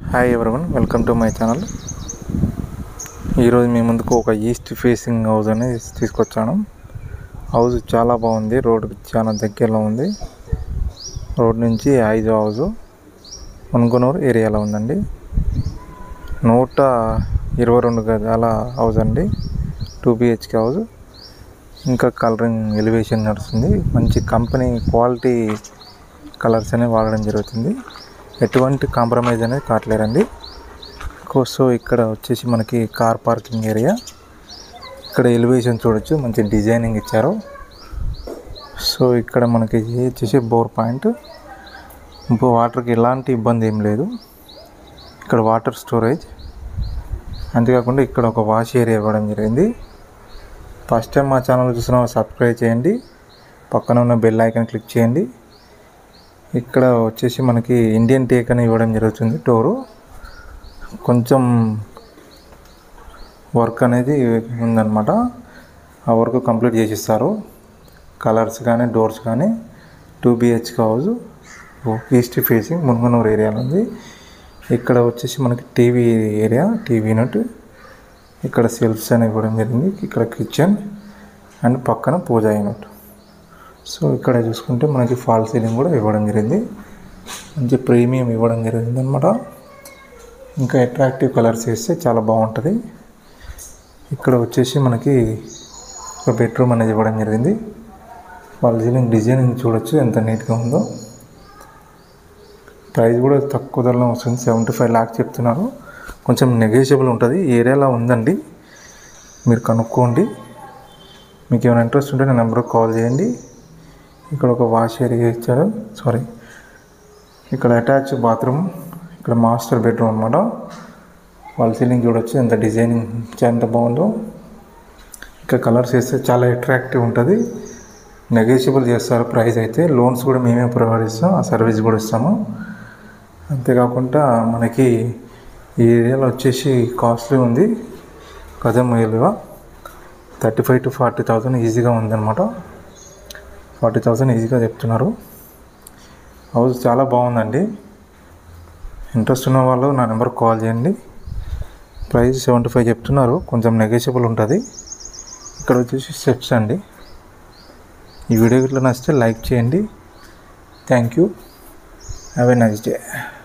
hi everyone welcome to my channel ఈరోజు మీ ముందుకు ఒక ఈస్ట్ ఫేసింగ్ హౌస్ అనేది తీసుకొచ్చాను హౌస్ చాలా బాగుంది రోడ్కి చాలా దగ్గరలో ఉంది రోడ్ నుంచి ఐదు హౌస్ మున్గునూరు ఏరియాలో ఉందండి నూట ఇరవై రెండు గజాల హౌస్ అండి టూ బిహెచ్కే హౌస్ ఇంకా కలరింగ్ ఎలివేషన్ నడుస్తుంది మంచి కంపెనీ క్వాలిటీ కలర్స్ అనేవి వాడడం జరుగుతుంది ఎటువంటి కాంప్రమైజ్ అనేది కావట్లేదండి కో- సో ఇక్కడ వచ్చేసి మనకి కార్ పార్కింగ్ ఏరియా ఇక్కడ ఎలివేషన్ చూడొచ్చు మంచి డిజైనింగ్ ఇచ్చారు సో ఇక్కడ మనకి ఇది వచ్చేసి బోర్ పాయింట్ ఇంకో వాటర్కి ఎలాంటి ఇబ్బంది ఏం లేదు ఇక్కడ వాటర్ స్టోరేజ్ అంతేకాకుండా ఇక్కడ ఒక వాష్ ఏరియా ఇవ్వడం జరిగింది ఫస్ట్ టైం మా ఛానల్ చూసిన వాళ్ళు సబ్స్క్రైబ్ చేయండి పక్కన ఉన్న బెల్ ఐకాన్ క్లిక్ చేయండి ఇక్కడ వచ్చేసి మనకి ఇండియన్ టేక్ అని ఇవ్వడం జరుగుతుంది డోరు కొంచెం వర్క్ అనేది ఉందన్నమాట ఆ వర్క్ కంప్లీట్ చేసిస్తారు కలర్స్ కానీ డోర్స్ కానీ two BH house east facing Munganur ఏరియాలో ఉంది ఇక్కడ వచ్చేసి మనకి టీవీ ఏరియా టీవీ యూనిట్ ఇక్కడ సెల్ఫ్స్ అని ఇవ్వడం జరిగింది ఇక్కడ కిచెన్ అండ్ పక్కన పూజా యూనిట్ సో ఇక్కడ చూసుకుంటే మనకి ఫాల్ సీలింగ్ కూడా ఇవ్వడం జరిగింది మంచి ప్రీమియం ఇవ్వడం జరిగింది అనమాట ఇంకా అట్రాక్టివ్ కలర్స్ వేస్తే చాలా బాగుంటుంది ఇక్కడ వచ్చేసి మనకి ఒక బెడ్రూమ్ అనేది ఇవ్వడం జరిగింది ఫాల్ సీలింగ్ డిజైనింగ్ చూడొచ్చు ఎంత నీట్గా ఉందో ప్రైస్ కూడా తక్కువ ధరలో వస్తుంది సెవెంటీ ఫైవ్ ల్యాక్స్ చెప్తున్నారు కొంచెం నెగోషియబుల్ ఉంటుంది ఈ ఏరియాలో ఉందండి మీరు కనుక్కోండి మీకు ఏమైనా ఇంట్రెస్ట్ ఉంటే నా నెంబర్కి కాల్ చేయండి ఇక్కడ ఒక వాష్ ఏరియా ఇచ్చారు సారీ ఇక్కడ అటాచ్ బాత్రూమ్ ఇక్కడ మాస్టర్ బెడ్రూమ్ అనమాట వాల్ సీలింగ్ చూడొచ్చు ఎంత డిజైనింగ్ ఎంత బాగుందో ఇక్కడ కలర్స్ వేస్తే చాలా అట్రాక్టివ్ ఉంటుంది నెగోషియబుల్ చేస్తారు ప్రైస్ అయితే లోన్స్ కూడా మేమే ప్రొవైడ్ ఇస్తాం ఆ సర్వీస్ కూడా ఇస్తాము అంతేకాకుండా మనకి ఈ ఏరియాలో వచ్చేసి కాస్ట్లీ ఉంది గజం విలువ thirty five to forty thousand ఈజీగా ఉందన్నమాట ఫార్టీ థౌజండ్ ఈజీగా చెప్తున్నారు హౌస్ చాలా బాగుందండి ఇంట్రెస్ట్ ఉన్న వాళ్ళు నా నెంబర్కి కాల్ చేయండి ప్రైస్ సెవెంటీ ఫైవ్ చెప్తున్నారు కొంచెం నెగోషియబుల్ ఉంటుంది ఇక్కడ వచ్చేసి స్టెప్స్ అండి ఈ వీడియో ఇట్లా నచ్చితే లైక్ చేయండి thank you have a nice day